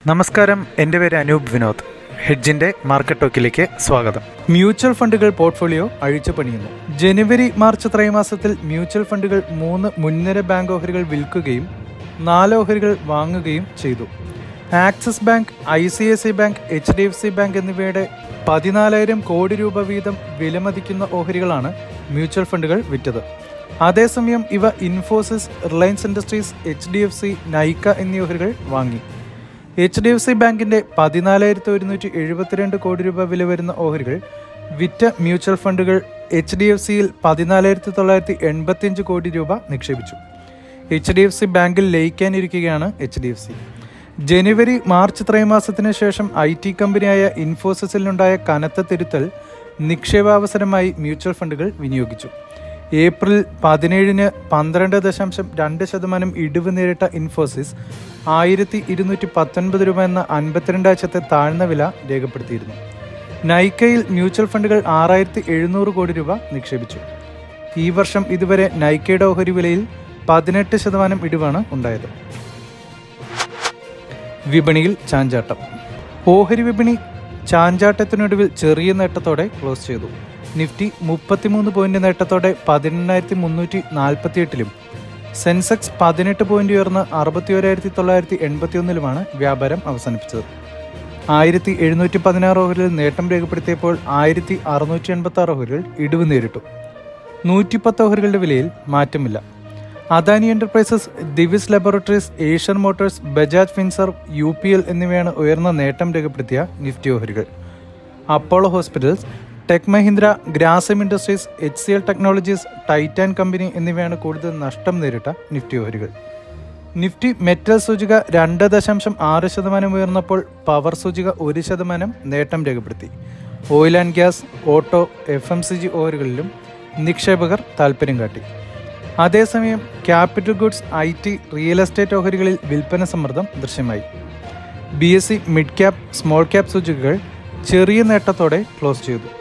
നമസ്കാരം എൻ്റെ പേര് അനൂപ് വിനോദ് ഹെഡ്ജിന്റെ മാർക്കറ്റ് ടോക്കിലേക്ക് സ്വാഗതം മ്യൂച്വൽ ഫണ്ടുകൾ പോർട്ട്ഫോളിയോ അഴിച്ചു പണിയുന്നു ജനുവരി മാർച്ച് ത്രൈമാസത്തിൽ മ്യൂച്വൽ ഫണ്ടുകൾ മൂന്ന് മുൻനിര ബാങ്ക് ഓഹരികൾ വിൽക്കുകയും നാല് ഓഹരികൾ വാങ്ങുകയും ചെയ്തു Axis bank I C I C bank H D F C bank എന്നിവയുടെ പതിനാലായിരം കോടി രൂപ വീതം വിലമതിക്കുന്ന ഓഹരികളാണ് മ്യൂച്വൽ ഫണ്ടുകൾ വിറ്റത് അതേസമയം ഇവ Infosys Reliance Industries H D F C Nykaa എന്നീ ഓഹരികൾ വാങ്ങി എച്ച് ഡി എഫ് സി ബാങ്കിന്റെ പതിനാലായിരത്തി ഒരുന്നൂറ്റി എഴുപത്തിരണ്ട് കോടി രൂപ വില വരുന്ന ഓഹരികൾ വിറ്റ മ്യൂച്വൽ ഫണ്ടുകൾ എച്ച് ഡി എഫ് സിയിൽ പതിനാലായിരത്തി തൊള്ളായിരത്തി എൺപത്തിയഞ്ച് കോടി രൂപ നിക്ഷേപിച്ചു എച്ച് ഡി എഫ് സി ബാങ്കിൽ ലയിക്കാനിരിക്കുകയാണ് എച്ച് ഡി എഫ് സി ജനുവരി മാർച്ച് ത്രൈമാസത്തിന് ശേഷം ഐ ടി കമ്പനിയായ ഇൻഫോസിസിലുണ്ടായ കനത്ത തിരുത്തൽ നിക്ഷേപാവസരമായി മ്യൂച്വൽ ഫണ്ടുകൾ വിനിയോഗിച്ചു ഏപ്രിൽ പതിനേഴിന് പന്ത്രണ്ട് ദശാംശം രണ്ട് ശതമാനം ഇടിവ് നേരിട്ട ഇൻഫോസിസ് ആയിരത്തി ഇരുന്നൂറ്റി പത്തൊൻപത് രൂപ എന്ന അൻപത്തിരണ്ടാഴ്ചത്തെ താഴ്ന്ന വില രേഖപ്പെടുത്തിയിരുന്നു നൈക്കയിൽ മ്യൂച്വൽ ഫണ്ടുകൾ ആറായിരത്തി എഴുന്നൂറ് കോടി രൂപ നിക്ഷേപിച്ചു ഈ വർഷം ഇതുവരെ നൈക്കയുടെ ഓഹരി വിലയിൽ പതിനെട്ട് ശതമാനം ഇടിവാണ് ഉണ്ടായത് വിപണിയിൽ ചാഞ്ചാട്ടം ഓഹരി വിപണി ചാഞ്ചാട്ടത്തിനൊടുവിൽ ചെറിയ നേട്ടത്തോടെ ക്ലോസ് ചെയ്തു നിഫ്റ്റി മുപ്പത്തിമൂന്ന് പോയിന്റ് നേട്ടത്തോടെ പതിനെണ്ണായിരത്തി മുന്നൂറ്റി നാൽപ്പത്തിയെട്ടിലും സെൻസെക്സ് പതിനെട്ട് പോയിന്റ് ഉയർന്ന് അറുപത്തി ഒരായിരത്തി തൊള്ളായിരത്തി എൺപത്തി ഒന്നിലുമാണ് വ്യാപാരം അവസാനിപ്പിച്ചത് ആയിരത്തി എഴുന്നൂറ്റി പതിനാറ് ഓഹരിൽ നേട്ടം രേഖപ്പെടുത്തിയപ്പോൾ ആയിരത്തി അറുന്നൂറ്റി എൺപത്തി ആറ് ഓഹരികൾ ഇടിവ് നേരിട്ടു നൂറ്റിപ്പത്ത് ഓഹരികളുടെ വിലയിൽ മാറ്റമില്ല Adani enterprises Divis laboratories Eicher motors Bajaj Finserv U P L എന്നിവയാണ് ഉയർന്ന നേട്ടം രേഖപ്പെടുത്തിയ നിഫ്റ്റി ഓഹരികൾ Apollo hospitals tech Mahindra Grasim industries H C L technologies Titan company എന്നിവയാണ് കൂടുതൽ നഷ്ടം നേരിട്ട നിഫ്റ്റി ഓഹരികൾ നിഫ്റ്റി മെറ്റൽ സൂചിക രണ്ട് ദശാംശം ആറ് ശതമാനം ഉയർന്നപ്പോൾ പവർ സൂചിക ഒരു ശതമാനം നേട്ടം രേഖപ്പെടുത്തി oil and gas auto F M C G ഓഹരികളിലും നിക്ഷേപകർ താൽപ്പര്യം കാട്ടി അതേസമയം capital goods I T real estate ഓഹരികളിൽ വിൽപ്പന സമ്മർദ്ദം ദൃശ്യമായി B S E mid cap small cap സൂചികകൾ ചെറിയ നേട്ടത്തോടെ ക്ലോസ് ചെയ്തു